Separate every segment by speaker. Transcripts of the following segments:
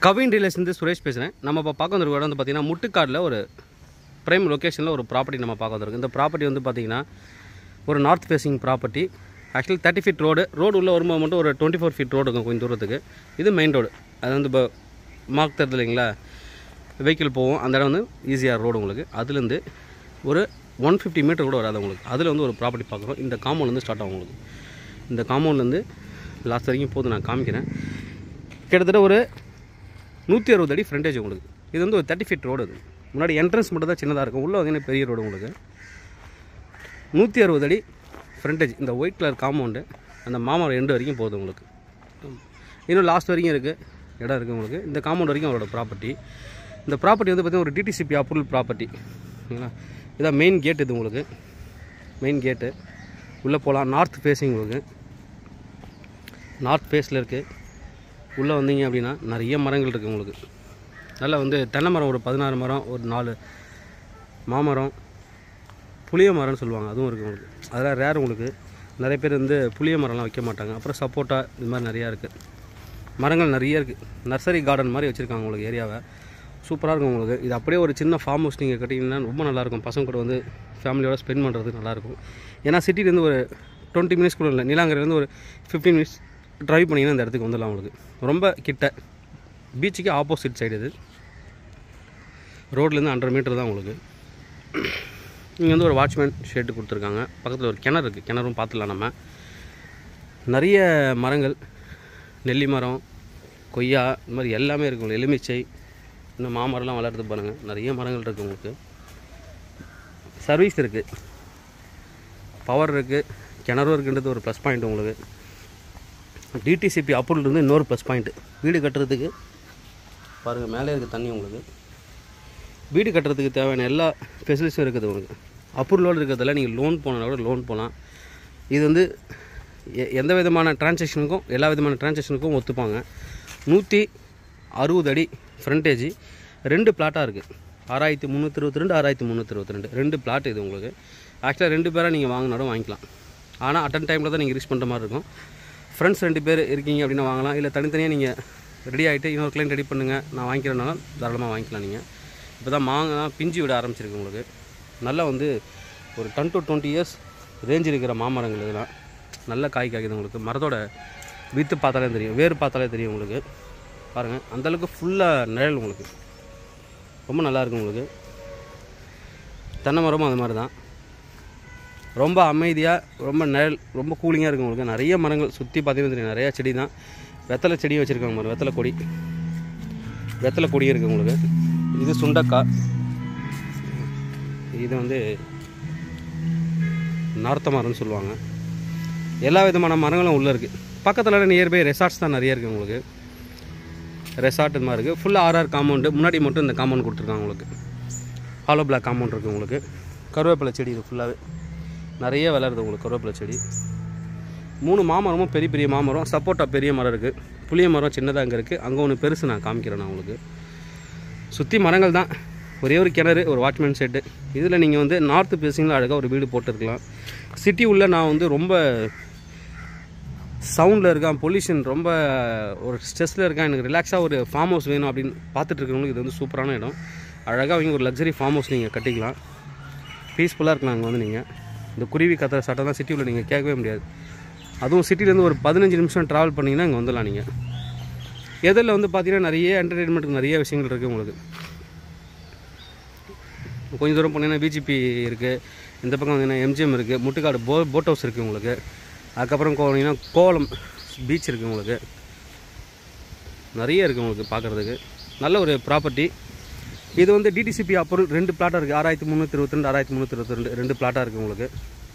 Speaker 1: கவின் ரியலேஷன் சுரேஷ் பேசுகிறேன் நம்ம இப்போ பார்க்க வந்திருக்க இடம் வந்து பார்த்தீங்கன்னா முட்டுக்காடில் ஒரு ப்ரைம் லொக்கேஷனில் ஒரு ப்ராப்பர்ட்டி நம்ம பார்க்க வந்திருக்கு இந்த ப்ராப்பர்ட்டி வந்து பார்த்தீங்கன்னா ஒரு north facing property actually thirty feet road road உள்ள வரும்போது மட்டும் ஒரு டுவெண்ட்டி ஃபோர் ஃபீட் ரோடு இருக்கும் கொஞ்சம் தூரத்துக்கு இது மெயின் ரோடு அது வந்து இப்போ மார்க் தருது இல்லைங்களா வெஹிக்கிள் போகும் அந்த இடம் வந்து ஈஸியாக ரோடு உங்களுக்கு அதுலேருந்து ஒரு ஒன் ஃபிஃப்டி மீட்டர் கூட வராது உங்களுக்கு அதில் வந்து ஒரு ப்ராப்பர்ட்டி பார்க்குறோம் இந்த காம்பவுண்ட்லேருந்து ஸ்டார்ட் ஆகும் உங்களுக்கு இந்த காம்பவுண்ட்லேருந்து லாஸ்ட் வரைக்கும் போது நான் காமிக்கிறேன் கிட்டத்தட்ட ஒரு நூற்றி அறுபது அடி ஃப்ரண்டேஜ் உங்களுக்கு இது வந்து ஒரு தேர்ட்டி ஃபீட் ரோடு அது முன்னாடி என்ட்ரன்ஸ் மட்டும் தான் சின்னதாக இருக்கும் உள்ளே வந்து பெரிய ரோடு உங்களுக்கு நூற்றி அறுபது அடி ஃப்ரண்டேஜ் இந்த ஒயிட் கலர் காம்பவுண்டு அந்த மாமரம் எண்டு வரைக்கும் போகுது உங்களுக்கு இன்னும் லாஸ்ட் வரைக்கும் இருக்குது இடம் இருக்குது உங்களுக்கு இந்த காம்பவுண்ட் வரைக்கும் அவரோட ப்ராப்பர்ட்டி இந்த ப்ராப்பர்ட்டி வந்து பார்த்திங்கன்னா ஒரு டிடிசிபி அப்ரூவல் ப்ராப்பர்ட்டி ஓகேங்களா இதான் மெயின் கேட் இது உங்களுக்கு மெயின் கேட்டு உள்ளே போகலாம் நார்த் ஃபேஸிங் உங்களுக்கு நார்த் ஃபேஸில் இருக்குது உள்ளே வந்தீங்க அப்படின்னா நிறைய மரங்கள் இருக்குது உங்களுக்கு நல்லா வந்து தென்னை மரம் ஒரு பதினாறு மரம் ஒரு நாலு மாமரம் புளிய மரம்னு சொல்லுவாங்க அதுவும் இருக்குது உங்களுக்கு அதெல்லாம் ரேர் உங்களுக்கு நிறைய பேர் வந்து புளிய மரம்லாம் வைக்க மாட்டாங்க அப்புறம் சப்போட்டா இது மாதிரி நிறையா இருக்குது மரங்கள் நிறைய இருக்குது நர்சரி கார்டன் மாதிரி வச்சுருக்காங்க உங்களுக்கு ஏரியாவை சூப்பராக இருக்கும் உங்களுக்கு இது அப்படியே ஒரு சின்ன ஃபார்ம் ஹவுஸ் நீங்கள் கட்டிங்கன்னா ரொம்ப நல்லாயிருக்கும் பசங்க கூட வந்து ஃபேமிலியோட ஸ்பெண்ட் பண்ணுறதுக்கு நல்லாயிருக்கும் ஏன்னா சிட்டிலேருந்து ஒரு டுவெண்ட்டி மினிட்ஸ் கூட இல்லை நீலாங்கரையிலேருந்து ஒரு ஃபிஃப்டீன் மினிட்ஸ் ட்ரைவ் பண்ணிங்கன்னா இந்த இடத்துக்கு வந்துடலாம் உங்களுக்கு ரொம்ப கிட்ட பீச்சுக்கு ஆப்போசிட் சைடு இது ரோட்லேருந்து ஹண்ட்ரட் மீட்டர் தான் உங்களுக்கு இங்கே வந்து ஒரு வாட்ச்மேன் ஷெட்டு கொடுத்துருக்காங்க பக்கத்தில் ஒரு கிணறு இருக்குது கிணறும் பார்த்துலாம் நம்ம நிறைய மரங்கள் நெல்லி மரம் கொய்யா இந்த மாதிரி எல்லாமே இருக்கும் உங்களுக்கு எலுமிச்சை இன்னும் மாமரம்லாம் வளர்த்து பாருங்கள் நிறைய மரங்கள் இருக்குது உங்களுக்கு சர்வீஸ் இருக்குது பவர் இருக்குது கிணறும் இருக்குன்றது ஒரு ப்ளஸ் பாயிண்ட் உங்களுக்கு டிடிசிபி அப்ரூவல் இருந்து இன்னொரு ப்ளஸ் பாயிண்ட்டு வீடு கட்டுறதுக்கு பாருங்கள் மேலே இருக்குது தண்ணி உங்களுக்கு வீடு கட்டுறதுக்கு தேவையான எல்லா ஃபெசிலிட்டிஸும் இருக்குது உங்களுக்கு அப்ரூவலோடு இருக்கிறதுல நீங்கள் லோன் போனால் கூட லோன் போகலாம் இது வந்து எ- எந்த விதமான டிரான்சாக்ஷனுக்கும் எல்லா விதமான டிரான்சாக்ஷனுக்கும் ஒத்துப்பாங்க நூற்றி அறுபது அடி ஃப்ரண்டேஜ் ரெண்டு பிளாட்டாக இருக்குது ஆறாயிரத்தி முந்நூற்றி இருபத்தி ரெண்டு ஆறாயிரத்தி முந்நூற்றி இருபத்தி ரெண்டு ரெண்டு பிளாட் இது உங்களுக்கு ஆக்சுவலாக ரெண்டு பேராக நீங்கள் வாங்கினாலும் வாங்கிக்கலாம் ஆனால் அட்டன் டைமில் தான் நீங்கள் ரீச் பண்ணுற மாதிரி இருக்கும் ஃப்ரெண்ட்ஸ் ரெண்டு பேர் இருக்கீங்க அப்படின்னா வாங்கலாம் இல்லை தனித்தனியாக நீங்கள் ரெடி ஆகிட்டு இன்னொரு கிளைண்ட் ரெடி பண்ணுங்கள் நான் வாங்கிக்கிறேனாலும் தாராளமாக வாங்கிக்கலாம் நீங்கள் இப்போ தான் மாங்காய் பிஞ்சு விட ஆரம்பிச்சிருக்கு உங்களுக்கு நல்லா வந்து ஒரு ten to twenty years range இருக்கிற மாமரங்கள் இதெல்லாம் நல்ல காய் காய்க்குது உங்களுக்கு மரத்தோட வித்து பார்த்தாலே தெரியும் வேர் பார்த்தாலே தெரியும் உங்களுக்கு பாருங்கள் அந்தளவுக்கு ஃபுல்லாக நிழல் உங்களுக்கு ரொம்ப நல்லா இருக்கும் உங்களுக்கு தென்னை மரமும் அது மாதிரி தான் ரொம்ப அமைதியாக ரொம்ப நிழல் ரொம்ப கூலிங்காக இருக்கும் உங்களுக்கு நிறைய மரங்கள் சுற்றி பார்த்தீங்கன்னா தெரியும் நிறையா செடி தான் வெத்தலை செடியும் வச்சுருக்காங்க பாருங்க வெத்தலை கொடி வெத்தலை கொடி இருக்குது உங்களுக்கு இது சுண்டக்காய் இது வந்து நார்த்த மரம்னு சொல்லுவாங்க எல்லா விதமான மரங்களும் உள்ளே இருக்குது பக்கத்தில் நியர்பை ரெசார்ட்ஸ் தான் நிறைய இருக்குது உங்களுக்கு ரெசார்ட் இது மாதிரி இருக்குது ஃபுல்லாக ஆர்ஆர் காம்பவுண்டு முன்னாடி மட்டும் இந்த காம்பவுண்ட் கொடுத்துருக்காங்க உங்களுக்கு ஹாலோ பிளாக் காம்பவுண்ட் இருக்குது உங்களுக்கு கருவேப்பிலை செடி இது ஃபுல்லாகவே நிறைய வளருது உங்களுக்கு கருவேப்பிலை செடி மூணு மாமரமும் பெரிய பெரிய மாமரம் சப்போட்டா பெரிய மரம் இருக்குது புளிய மரம் சின்னதாக அங்கே இருக்குது அங்கே ஒன்று பெருசு நான் காமிக்கிறேன் நான் உங்களுக்கு சுற்றி மரங்கள் தான் ஒரே ஒரு கிணறு ஒரு வாட்ச்மேன் செட்டு இதில் நீங்கள் வந்து நார்த் பேசிங்கில் அழகாக ஒரு வீடு போட்டுருக்கலாம் சிட்டி உள்ள நான் வந்து ரொம்ப சவுண்டில் இருக்கான் பொல்யூஷன் ரொம்ப ஒரு ஸ்ட்ரெஸ்ஸில் இருக்கான் எனக்கு ரிலாக்ஸாக ஒரு ஃபார்ம் ஹவுஸ் வேணும் அப்படின்னு பார்த்துட்டு இருக்கிறவங்களுக்கு இது வந்து சூப்பரான இடம் அழகாக அவங்க ஒரு லக்ஸரி ஃபார்ம் ஹவுஸ் நீங்கள் கட்டிக்கலாம் பீஸ்ஃபுல்லாக இருக்கலாம் அங்கே வந்து நீங்கள் இந்த குருவி கத்துற சட்டம் தான் சிட்டியில் நீங்கள் கேட்கவே முடியாது அதுவும் சிட்டிலேருந்து ஒரு பதினஞ்சு நிமிஷம் ட்ராவல் பண்ணிங்கன்னா இங்கே வந்துடலாம் நீங்கள் எதிரில் வந்து பார்த்தீங்கன்னா நிறைய என்டர்டெயின்மெண்ட்டுக்கு நிறைய விஷயங்கள் இருக்குது உங்களுக்கு கொஞ்சம் தூரம் போனீங்கன்னா பிஜிபி இருக்குது இந்த பக்கம் வந்தீங்கன்னா எம்ஜிஎம் இருக்குது முட்டுக்காடு போ போட் ஹவுஸ் இருக்குது உங்களுக்கு அதுக்கப்புறம் போனீங்கன்னா கோவளம் பீச் இருக்குது உங்களுக்கு நிறைய இருக்குது உங்களுக்கு பார்க்குறதுக்கு நல்ல ஒரு ப்ராப்பர்ட்டி இது வந்து டிடிசிபி அப்புறம் ரெண்டு பிளாட்டாக இருக்குது ஆறாயிரத்தி முந்நூற்றி இருபத்தி ரெண்டு ஆறாயிரத்தி முந்நூற்றி இருபத்தி ரெண்டு ரெண்டு பிளாட்டாக இருக்குது உங்களுக்கு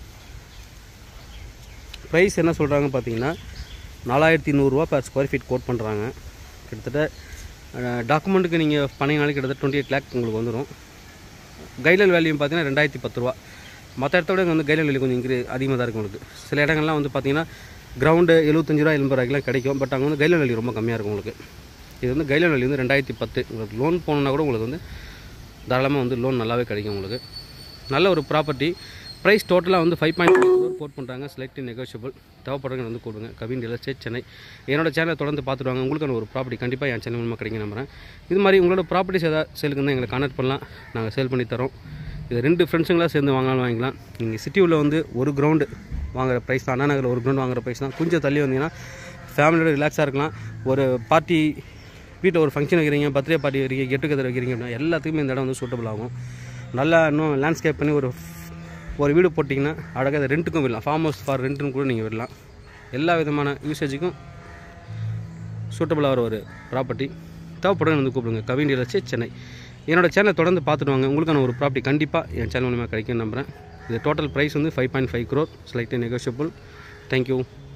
Speaker 1: ப்ரைஸ் என்ன சொல்கிறாங்க பார்த்தீங்கன்னா நாலாயிரத்தி நூறுரூவா per ஸ்கொயர் ஃபீட் கோட் பண்ணுறாங்க கிட்டத்தட்ட டாக்குமெண்ட்டுக்கு நீங்கள் பண்ணிங்கனாலே கிட்டத்தட்ட டுவெண்ட்டி எயிட் லேக் உங்களுக்கு வந்துடும் கைடல் வேல்யூ பார்த்தீங்கன்னா ரெண்டாயிரத்தி பத்து ரூபா மற்ற இடத்த விட இங்க வந்து கைடல் வேல்யூ கொஞ்சம் இன்க்ரீ அதிகமாக தான் இருக்கும் உங்களுக்கு சில இடங்கள்லாம் வந்து பார்த்தீங்கன்னா கிரவுண்டு எழுபத்தஞ்சு ரூபா எண்பது ரூபாய்க்குலாம் கிடைக்கும் பட் அங்கே வந்து கைடல் வேல்யூ ரொம்ப கம்மியாக இருக்கும் உங்களுக்கு இது வந்து கைடல் வேல்யூ வந்து ரெண்டாயிரத்தி பத்து உங்களுக்கு லோன் போகணுன்னா கூட உங்களுக்கு வந்து தாராளமாக வந்து லோன் நல்லாவே கிடைக்கும் உங்களுக்கு நல்ல ஒரு ப்ராப்பர்ட்டி ப்ரைஸ் டோட்டலாக வந்து ஃபைவ் பாயிண்ட் போட் பண்ணுறாங்க செலக்ட் நெகோஷியபிள் தேவைப்படுறவங்க வந்து கூடுங்க கவின் ரியல் எஸ்டேட் சென்னை என்னோட சேனலை தொடர்ந்து பார்த்துட்டு வாங்க உங்களுக்கான ஒரு ப்ராப்பர்ட்டி கண்டிப்பாக என் சேனல் மூலமாக கிடைக்கும் நம்புறேன் இது மாதிரி உங்களோட ப்ராப்பர்ட்டிஸ் ஏதாவது சேலுக்கு இருந்தால் எங்களை கான்டாக்ட் பண்ணலாம் நாங்கள் சேல் பண்ணி தரோம் இது ரெண்டு ஃப்ரெண்ட்ஸுங்களாக சேர்ந்து வாங்கினாலும் வாங்கிக்கலாம் நீங்கள் சிட்டி உள்ள வந்து ஒரு கிரவுண்டு வாங்குற ப்ரைஸ் தான் அண்ணா நகரில் ஒரு கிரவுண்ட் வாங்குற ப்ரைஸ் தான் கொஞ்சம் தள்ளி வந்தீங்கன்னா ஃபேமிலியோட ரிலாக்ஸாக இருக்கலாம் ஒரு பார்ட்டி வீட்டில் ஒரு ஃபங்க்ஷன் வைக்கிறீங்க பர்த்டே பார்ட்டி வைக்கிறீங்க கெட் டுகெதர் வைக்கிறீங்க அப்படின்னா எல்லாத்துக்குமே இந்த இடம் வந்து சூட்டபிள் ஆகும் நல்லா இன்னும் லேண்ட்ஸ்கேப் பண்ணி ஒரு ஒரு வீடு போட்டிங்கன்னா அழகாக அதை ரெண்ட்டுக்கும் விடலாம் ஃபார்ம் ஹவுஸ் ஃபார் ரெண்ட்டுன்னு கூட நீங்கள் விடலாம் எல்லா விதமான யூசேஜுக்கும் சூட்டபிளாக வர ஒரு ப்ராப்பர்ட்டி தேவைப்படுறது வந்து கூப்பிடுங்க கவின் ரியல் சென்னை என்னோட சேனலை தொடர்ந்து பார்த்துட்டு வாங்க உங்களுக்கான ஒரு ப்ராப்பர்ட்டி கண்டிப்பாக என் சேனல் மூலமாக கிடைக்கும் நம்புகிறேன் இது டோட்டல் ப்ரைஸ் வந்து five point five crore slightly negotiable thank you